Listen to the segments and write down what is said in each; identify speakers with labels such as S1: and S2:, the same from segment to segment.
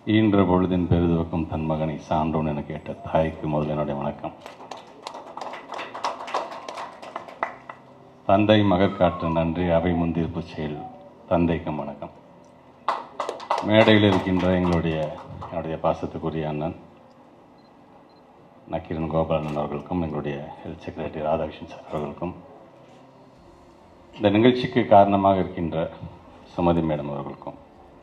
S1: ஈன்ற பொழுதின் பெருதுவக்கும் தன் மகனை சான்றோன் என கேட்ட தாய்க்கு முதல் என்னுடைய வணக்கம் தந்தை மகற்காற்று நன்றி அவை முந்திருப்பு செயல் தந்தைக்கும் வணக்கம் மேடையில் இருக்கின்ற எங்களுடைய என்னுடைய பாசத்துக்குரிய அண்ணன் நக்கீரன் கோபாலன் அவர்களுக்கும் எங்களுடைய ஹெல்த் செக்ரட்டரி ராதாகிருஷ்ணன் சார் அவர்களுக்கும் இந்த நிகழ்ச்சிக்கு காரணமாக இருக்கின்ற சுமதி மேடம் அவர்களுக்கும்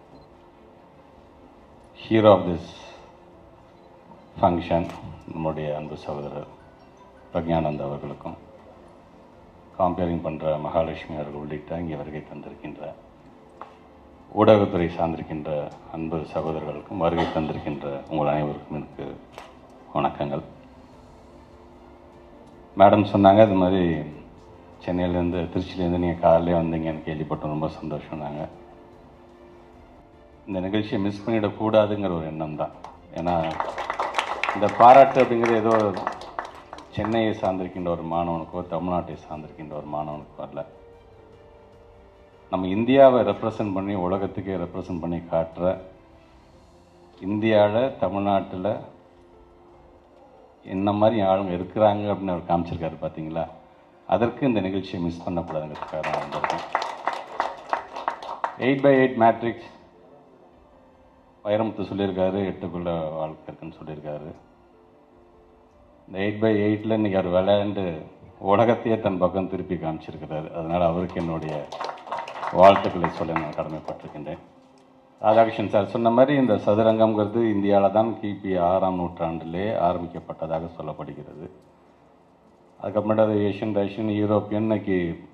S1: ஹீரோ ஆஃப் திஸ் ஃபங்க்ஷன் நம்முடைய அன்பு சகோதரர் பிரக்ஞானந்த் அவர்களுக்கும் காம்பேரிங் பண்ணுற மகாலட்சுமி அவர்கள் உள்ளிட்ட இங்கே வருகை தந்திருக்கின்ற ஊடகத்துறை சார்ந்திருக்கின்ற அன்பு சகோதரர்களுக்கும் வருகை தந்திருக்கின்ற உங்கள் அனைவருக்கும் எனக்கு வணக்கங்கள் மேடம் சொன்னாங்க அது மாதிரி சென்னையிலேருந்து திருச்சியிலேருந்து நீங்கள் காலையிலே வந்தீங்கன்னு கேள்விப்பட்டோம் ரொம்ப சந்தோஷம்னாங்க இந்த நிகழ்ச்சியை மிஸ் பண்ணிடக்கூடாதுங்கிற ஒரு எண்ணம் தான் ஏன்னா இந்த பாராட்டு அப்படிங்கிறது ஏதோ சென்னையை சார்ந்திருக்கின்ற ஒரு மாணவனுக்கோ தமிழ்நாட்டை சார்ந்திருக்கின்ற ஒரு மாணவனுக்கோ அல்ல நம்ம இந்தியாவை ரெப்ரசன்ட் பண்ணி உலகத்துக்கே ரெப்ரசன்ட் பண்ணி காட்டுற இந்தியாவில் தமிழ்நாட்டில் என்ன மாதிரி ஆளுங்க இருக்கிறாங்க அப்படின்னு அவர் காமிச்சிருக்காரு பார்த்தீங்களா அதற்கு இந்த நிகழ்ச்சியை மிஸ் பண்ணக்கூடாதுங்கிறதுக்காக நான் வந்திருக்கேன் eight by eight matrix Vairamuthu சொல்லியிருக்காரு எட்டுக்குள்ள வாழ்க்கை இருக்குன்னு சொல்லியிருக்காரு இந்த எயிட் பை எயிட்டில் இன்றைக்கி அவர் விளையாண்டு உலகத்தையே தன் பக்கம் திருப்பி காமிச்சிருக்கிறாரு அதனால் அவருக்கு என்னுடைய வாழ்த்துக்களை சொல்ல நான் கடமைப்பட்டிருக்கின்றேன் ராதாகிருஷ்ணன் சார் சொன்ன மாதிரி இந்த சதுரங்கம்ங்கிறது இந்தியாவில் தான் கிபி ஆறாம் நூற்றாண்டிலே ஆரம்பிக்கப்பட்டதாக சொல்லப்படுகிறது அதுக்கப்புறமேட்டு அது ஏஷியன் ரஷ்யன் யூரோப்பியன் இன்னைக்கு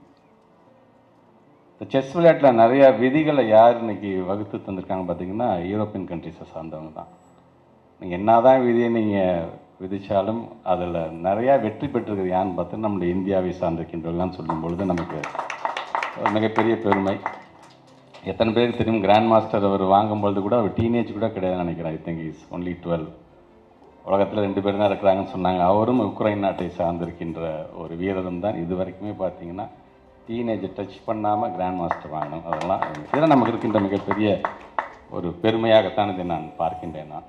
S1: இந்த செஸ் விளையாட்டில் நிறைய விதிகளை யார் இன்னைக்கு வகுத்து தந்திருக்காங்க பார்த்தீங்கன்னா யூரோப்பியன் கண்ட்ரிஸை சார்ந்தவங்க தான் நீங்கள் என்ன தான் விதியை நீங்கள் விதித்தாலும் அதில் நிறையா வெற்றி பெற்றிருக்கிறது யாருன்னு பார்த்தா நம்முடைய இந்தியாவை சார்ந்திருக்கின்றவர்கள்லாம் சொல்லும் பொழுது நமக்கு ஒரு மிகப்பெரிய பெருமை எத்தனை பேருக்கு தெரியும் கிராண்ட் மாஸ்டர் அவர் வாங்கும்பொழுது கூட அவர் டீனேஜ் கூட கிடையாது நினைக்கிறேன் I think is only twelve உலகத்தில் ரெண்டு பேர் தான் இருக்கிறாங்கன்னு சொன்னாங்க அவரும் உக்ரைன் நாட்டை சார்ந்திருக்கின்ற ஒரு வீரரும் தான் இது வரைக்குமே பார்த்தீங்கன்னா டீனேஜை டச் பண்ணாமல் கிராண்ட் மாஸ்டர் வாங்கணும் அதெல்லாம் இதெல்லாம் நமக்கு இருக்கின்ற மிகப்பெரிய ஒரு பெருமையாகத்தான் இதை நான் பார்க்கின்றேன் நான்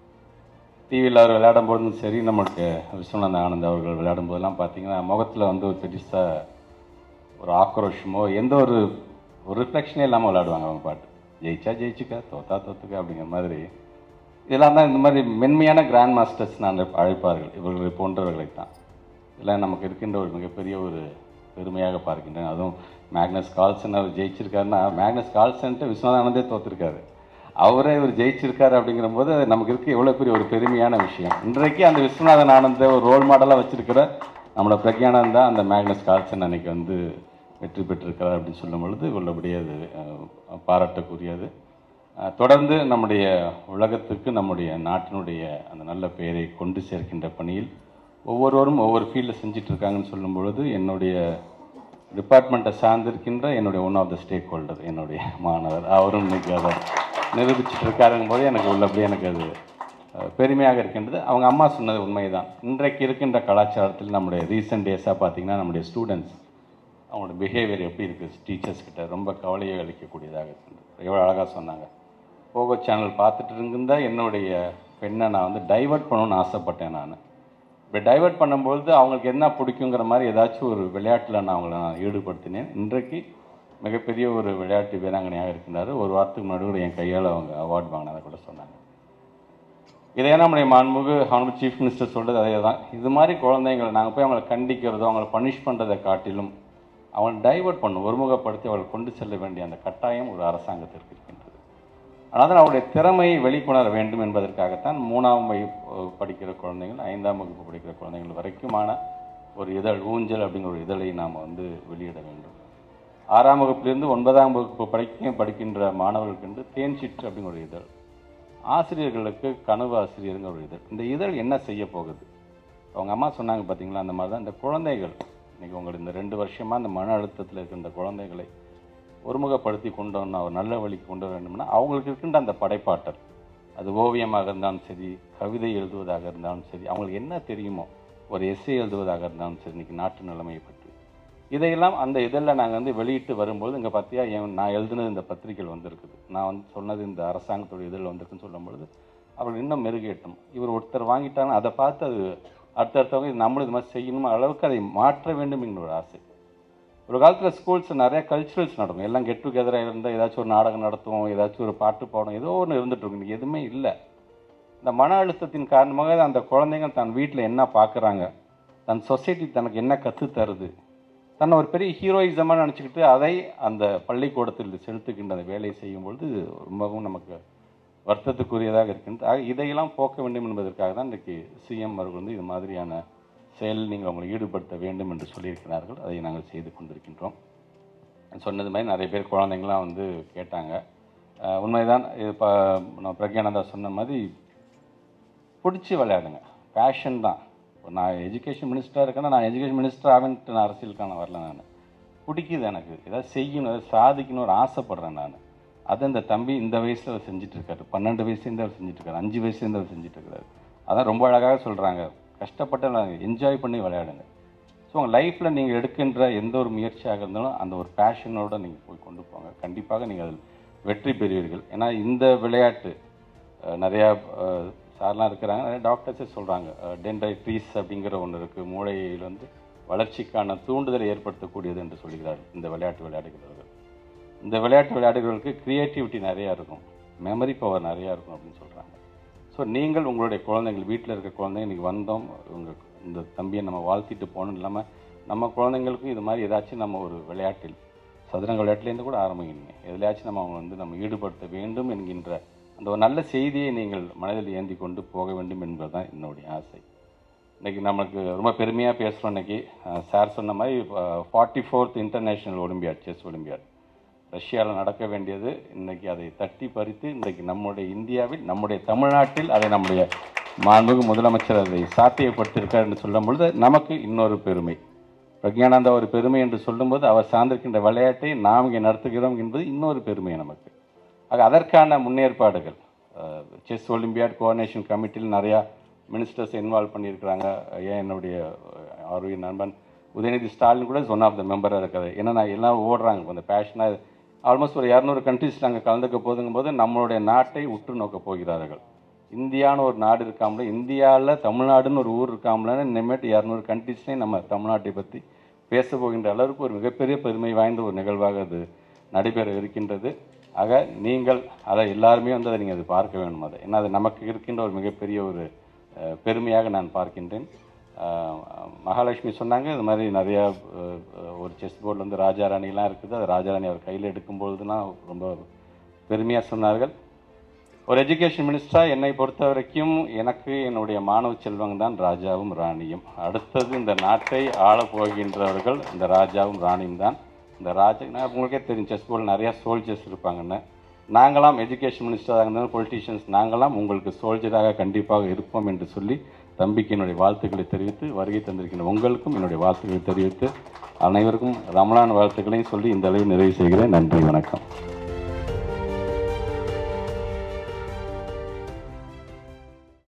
S1: டிவியில் அவர் விளையாடும் பொழுதும் சரி நம்மளுக்கு விஸ்வநாத ஆனந்த் அவர்கள் விளையாடும் போதெல்லாம் பார்த்தீங்கன்னா முகத்தில் வந்து ஒரு பெருசாக ஒரு ஆக்ரோஷமோ எந்த ஒரு ஒரு ரிஃப்ளெக்ஷனே இல்லாமல் விளையாடுவாங்க அவங்க பாட்டு ஜெயிச்சா ஜெயிச்சுக்க தோத்தா தோத்துக்க அப்படிங்கிற மாதிரி இதெல்லாம் தான் இந்த மாதிரி மென்மையான கிராண்ட் மாஸ்டர்ஸ் நான் அழைப்பார்கள் இவர்களை போன்றவர்களை தான் இதெல்லாம் நமக்கு இருக்கின்ற ஒரு மிகப்பெரிய ஒரு பெருமையாக பார்க்கின்றேன் அதுவும் மேக்னஸ் கால்சன் அவர் ஜெயிச்சிருக்காருன்னா மேக்னஸ் கால்சன்ட்டு விஸ்வநாதானந்தே தோத்திருக்காரு அவரே இவர் ஜெயிச்சிருக்காரு அப்படிங்கிற போது அது நமக்கு இருக்க எவ்வளோ பெரிய ஒரு பெருமையான விஷயம் இன்றைக்கு அந்த விஸ்வநாதன் ஆனந்த ஒரு ரோல் மாடலாக வச்சிருக்கிற நம்மளோட பிரக்யானந்தா அந்த மேக்னஸ் கால்சன் அன்னைக்கு வந்து வெற்றி பெற்றிருக்கிறார் அப்படின்னு சொல்லும் பொழுது உள்ளபடியே அது அஹ், பாராட்டக்கூடியது அஹ், தொடர்ந்து நம்முடைய உலகத்துக்கு நம்முடைய நாட்டினுடைய அந்த நல்ல பெயரை கொண்டு சேர்க்கின்ற பணியில் ஒவ்வொருவரும் ஒவ்வொரு ஃபீல்டில் செஞ்சுட்டு இருக்காங்கன்னு சொல்லும் பொழுது என்னுடைய டிபார்ட்மெண்ட்டை சார்ந்திருக்கின்ற என்னுடைய one of the stakeholder என்னுடைய மாணவர் அவரும் இன்னைக்கு அதை நிரூபிச்சுட்டு இருக்காருங்கும் போது எனக்கு உள்ளபடி எனக்கு அது அஹ், பெருமையாக இருக்கின்றது அவங்க அம்மா சொன்னது உண்மைதான் இன்றைக்கு இருக்கின்ற கலாச்சாரத்தில் நம்முடைய ரீசெண்ட் டேஸாக பார்த்தீங்கன்னா நம்முடைய ஸ்டூடெண்ட்ஸ் அவங்களோட பிஹேவியர் எப்படி இருக்குது டீச்சர்ஸ் கிட்ட ரொம்ப கவலையை அளிக்கக்கூடியதாக இருக்கின்றது எவ்வளோ அழகாக சொன்னாங்க போகோ சேனல் பார்த்துட்டு இருந்த என்னுடைய பெண்ணை நான் வந்து டைவர்ட் பண்ணணும்னு ஆசைப்பட்டேன் நான் இப்படி டைவர்ட் பண்ணும்பொழுது அவங்களுக்கு என்ன பிடிக்குங்கிற மாதிரி ஏதாச்சும் ஒரு விளையாட்டில் நான் அவங்கள நான் ஈடுபடுத்தினேன் இன்றைக்கு மிகப்பெரிய ஒரு விளையாட்டு வீராங்கனையாக இருக்கின்றார் ஒரு வாரத்துக்கு முன்னாடி கூட என் கையால் அவங்க அவார்ட் வாங்கினதை கூட சொன்னாங்க இதே நம்முடைய மாண்புமிகு ஹானபிள் சீஃப் மினிஸ்டர் சொல்கிறது அதே தான் இது மாதிரி குழந்தைங்களை நாங்கள் போய் அவங்களை கண்டிக்கிறதோ அவங்கள பனிஷ் பண்ணுறதை காட்டிலும் அவங்களை டைவர்ட் பண்ணும் ஒருமுகப்படுத்தி அவளை கொண்டு செல்ல வேண்டிய அந்த கட்டாயம் ஒரு அரசாங்கத்திற்கு இருக்கின்றது ஆனால் அவருடைய திறமையை வெளிக்கொணர வேண்டும் என்பதற்காகத்தான் மூணாம் வகுப்பு படிக்கிற குழந்தைகள் ஐந்தாம் வகுப்பு படிக்கிற குழந்தைகள் வரைக்குமான ஒரு இதழ் ஊஞ்சல் அப்படிங்கிற ஒரு இதழை நாம் வந்து வெளியிட வேண்டும் ஆறாம் வகுப்பிலிருந்து ஒன்பதாம் வகுப்பு படிக்க படிக்கின்ற மாணவர்களுக்கு என்று தேன் சிற்று அப்படிங்கிற ஒரு இதழ் ஆசிரியர்களுக்கு கனவு ஆசிரியருங்கிற ஒரு இதழ் இந்த இதழ் என்ன செய்ய போகுது அவங்க அம்மா சொன்னாங்க பார்த்தீங்களா அந்த மாதிரி தான் இந்த குழந்தைகள் இன்னைக்கு உங்களுக்கு இந்த ரெண்டு வருஷமாக இந்த மன அழுத்தத்தில் இருக்கின்ற குழந்தைகளை ஒருமுகப்படுத்தி கொண்டு வரணும் ஒரு நல்ல வழிக்கு கொண்டு வர வேண்டும்னா அவங்களுக்கு இருக்கின்ற அந்த படைப்பாற்றல் அது ஓவியமாக இருந்தாலும் சரி கவிதை எழுதுவதாக இருந்தாலும் சரி அவங்களுக்கு என்ன தெரியுமோ ஒரு எஸ்ஸே எழுதுவதாக இருந்தாலும் சரி இன்னைக்கு நாட்டு நிலைமையை பற்றி இதையெல்லாம் அந்த இதழில் நாங்கள் வந்து வெளியிட்டு வரும்போது இங்கே பார்த்தியா என் நான் எழுதுனது இந்த பத்திரிகையில் வந்திருக்குது நான் வந்து சொன்னது இந்த அரசாங்கத்தோட இதழில் வந்திருக்குன்னு சொல்லும்பொழுது அவர்கள் இன்னும் மெருகேட்டும் இவர் ஒருத்தர் வாங்கிட்டாங்கன்னா அதை பார்த்து அது அடுத்தடுத்தவங்க இது நம்மளும் இது மாதிரி செய்யணும் அளவுக்கு அதை மாற்ற வேண்டும் என்கிற ஒரு ஆசை ஒரு காலத்தில் ஸ்கூல்ஸ் நிறைய கல்ச்சுரல்ஸ் நடக்கும் எல்லாம் கெட் டுகெதராக இருந்தால் ஏதாச்சும் ஒரு நாடகம் நடத்துவோம் ஏதாச்சும் ஒரு பாட்டு பாடும் ஏதோ ஒன்று இருந்துட்டு இருக்கும் இன்னைக்கு எதுவுமே இல்லை இந்த மன அழுத்தத்தின் காரணமாக அந்த குழந்தைங்க தன் வீட்டில் என்ன பார்க்குறாங்க தன் சொசைட்டி தனக்கு என்ன கற்றுத் தருது தன்னை ஒரு பெரிய ஹீரோயிசமாக நினச்சிக்கிட்டு அதை அந்த பள்ளிக்கூடத்தில் செலுத்துகின்ற அந்த வேலையை செய்யும் பொழுது ரொம்பவும் நமக்கு வருத்தத்துக்குரியதாக இருக்கின்றது ஆக இதையெல்லாம் போக்க வேண்டும் என்பதற்காக தான் இன்றைக்கு சிஎம் அவர்கள் வந்து இது மாதிரியான செயலில் நீங்கள் உங்களை ஈடுபடுத்த வேண்டும் என்று சொல்லியிருக்கிறார்கள் அதை நாங்கள் செய்து கொண்டிருக்கின்றோம் சொன்னது மாதிரி நிறைய பேர் குழந்தைங்களாம் வந்து கேட்டாங்க அஹ் உண்மைதான் இது இப்போ நம்ம பிரக்யானந்தா சொன்ன மாதிரி பிடிச்சி விளையாடுங்க பேஷன் தான் இப்போ நான் எஜுகேஷன் மினிஸ்டராக இருக்கேன்னா நான் எஜுகேஷன் மினிஸ்டர் ஆவேன்ட்டு நான் அரசியலுக்கான வரல நான் பிடிக்குது எனக்கு ஏதாவது செய்யணும் ஏதாவது சாதிக்கணும் ஒரு ஆசைப்படுறேன் நான் அதை இந்த தம்பி இந்த வயசில் அவர் செஞ்சுட்டு இருக்காரு பன்னெண்டு வயசுலேருந்து அவர் செஞ்சுட்டு இருக்காரு அஞ்சு வயசுலேருந்து அவர் செஞ்சுட்டு இருக்காரு அதான் ரொம்ப அழகாக சொல்கிறாங்க கஷ்டப்பட்டு என்ஜாய் பண்ணி விளையாடுங்க ஸோ உங்கள் லைஃப்பில் நீங்கள் எடுக்கின்ற எந்த ஒரு முயற்சியாக இருந்தாலும் அந்த ஒரு பேஷனோடு நீங்கள் போய் கொண்டு போங்க கண்டிப்பாக நீங்கள் அதில் வெற்றி பெறுவீர்கள் ஏன்னா இந்த விளையாட்டு அஹ், நிறையா அஹ், சார்லாம் இருக்கிறாங்க நிறைய டாக்டர்ஸே சொல்கிறாங்க டென்டைட்ரீஸ் அப்படிங்கிற ஒன்று இருக்குது மூளையில் வந்து வளர்ச்சிக்கான தூண்டுதலை ஏற்படுத்தக்கூடியது என்று சொல்கிறார்கள் இந்த விளையாட்டு விளையாடுகிறவர்கள் இந்த விளையாட்டு விளையாடுகிறவர்களுக்கு க்ரியேட்டிவிட்டி நிறையா இருக்கும் மெமரி பவர் நிறையா இருக்கும் அப்படின்னு சொல்கிறாங்க ஸோ நீங்கள் உங்களுடைய குழந்தைகள் வீட்டில் இருக்க குழந்தைங்க இன்றைக்கி வந்தோம் உங்கள் இந்த தம்பியை நம்ம வாழ்த்திட்டு போகணும் இல்லாமல் நம்ம குழந்தைங்களுக்கும் இது மாதிரி ஏதாச்சும் நம்ம ஒரு விளையாட்டில் சதுரங்க விளையாட்டுலேருந்து கூட ஆரம்பிக்கணுங்க எதுலையாச்சும் நம்ம அவங்க வந்து நம்ம ஈடுபடுத்த வேண்டும் என்கின்ற அந்த ஒரு நல்ல செய்தியை நீங்கள் மனதில் ஏந்தி கொண்டு போக வேண்டும் என்பது தான் என்னுடைய ஆசை இன்னைக்கு நமக்கு ரொம்ப பெருமையாக பேசுகிறோம் இன்னைக்கு சார் சொன்ன மாதிரி forty fourth international olympiad chess olympiad ரஷ்யாவில் நடக்க வேண்டியது இன்னைக்கு அதை தட்டி பறித்து இன்றைக்கு நம்முடைய இந்தியாவில் நம்முடைய தமிழ்நாட்டில் அதை நம்முடைய மாண்புமிகு முதலமைச்சர் அதை சாத்தியப்படுத்தியிருக்கார் என்று சொல்லும் பொழுது நமக்கு இன்னொரு பெருமை பிரக்ஞானந்தா ஒரு பெருமை என்று சொல்லும்போது அவர் சார்ந்திருக்கின்ற விளையாட்டை நாம் இங்கே நடத்துகிறோம் என்பது இன்னொரு பெருமை நமக்கு ஆக அதற்கான முன்னேற்பாடுகள் செஸ் ஒலிம்பியாட் கோஆர்டினேஷன் கமிட்டியில் நிறையா மினிஸ்டர்ஸ் இன்வால்வ் பண்ணியிருக்கிறாங்க ஏன் என்னுடைய ஆரோக்கிய நண்பன் உதயநிதி ஸ்டாலின் கூட ஒன் ஆஃப் த மெம்பராக இருக்காது ஏன்னா நான் எல்லாம் ஓடுறாங்க அந்த பேஷனாக ஆல்மோஸ்ட் ஒரு இரநூறு கண்ட்ரிஸ் நாங்கள் கலந்துக்க போதுங்கும் போது நம்மளுடைய நாட்டை உற்று நோக்க போகிறார்கள் இந்தியான்னு ஒரு நாடு இருக்காமல இந்தியாவில் தமிழ்நாடுன்னு ஒரு ஊர் இருக்காமலன்னு இனிமேட்டு இரநூறு கண்ட்ரிஸ்லேயும் நம்ம தமிழ்நாட்டை பற்றி பேச போகின்ற அளவுக்கு ஒரு மிகப்பெரிய பெருமை வாய்ந்த ஒரு நிகழ்வாக அது நடைபெற இருக்கின்றது ஆக நீங்கள் அதை எல்லாருமே வந்து அதை நீங்கள் அது பார்க்க வேண்டும் அதை ஏன்னா அது நமக்கு இருக்கின்ற ஒரு மிகப்பெரிய ஒரு அஹ், பெருமையாக நான் பார்க்கின்றேன் அஹ், மகாலட்சுமி சொன்னாங்க இது மாதிரி நிறையா அஹ், ஒரு செஸ் போர்டில் வந்து ராஜா ராணிலாம் இருக்குது அது ராஜா ராணி அவர் கையில் எடுக்கும்பொழுதுலாம் ரொம்ப பெருமையாக சொன்னார்கள் ஒரு எஜுகேஷன் மினிஸ்டராக என்னை பொறுத்த வரைக்கும் எனக்கு என்னுடைய மாணவ செல்வங்க தான் ராஜாவும் ராணியும் அடுத்தது இந்த நாட்டை ஆளப் போகின்றவர்கள் இந்த ராஜாவும் ராணியும் தான் இந்த ராஜா நான் உங்களுக்கே தெரியும் செஸ் போர்டில் நிறையா சோல்ஜர்ஸ் இருப்பாங்கன்னு நாங்களாம் எஜுகேஷன் மினிஸ்டராக இருந்தாலும் பொலிட்டீஷியன்ஸ் நாங்களாம் உங்களுக்கு சோல்ஜராக கண்டிப்பாக இருப்போம் என்று சொல்லி தம்பிக்கு என்னுடைய வாழ்த்துக்களை தெரிவித்து வருகை தந்திருக்கின்ற உங்களுக்கும் என்னுடைய வாழ்த்துக்களை தெரிவித்து அனைவருக்கும் ரமலான் வாழ்த்துக்களையும் சொல்லி இந்த அளவில் நிறைவு செய்கிறேன் நன்றி வணக்கம்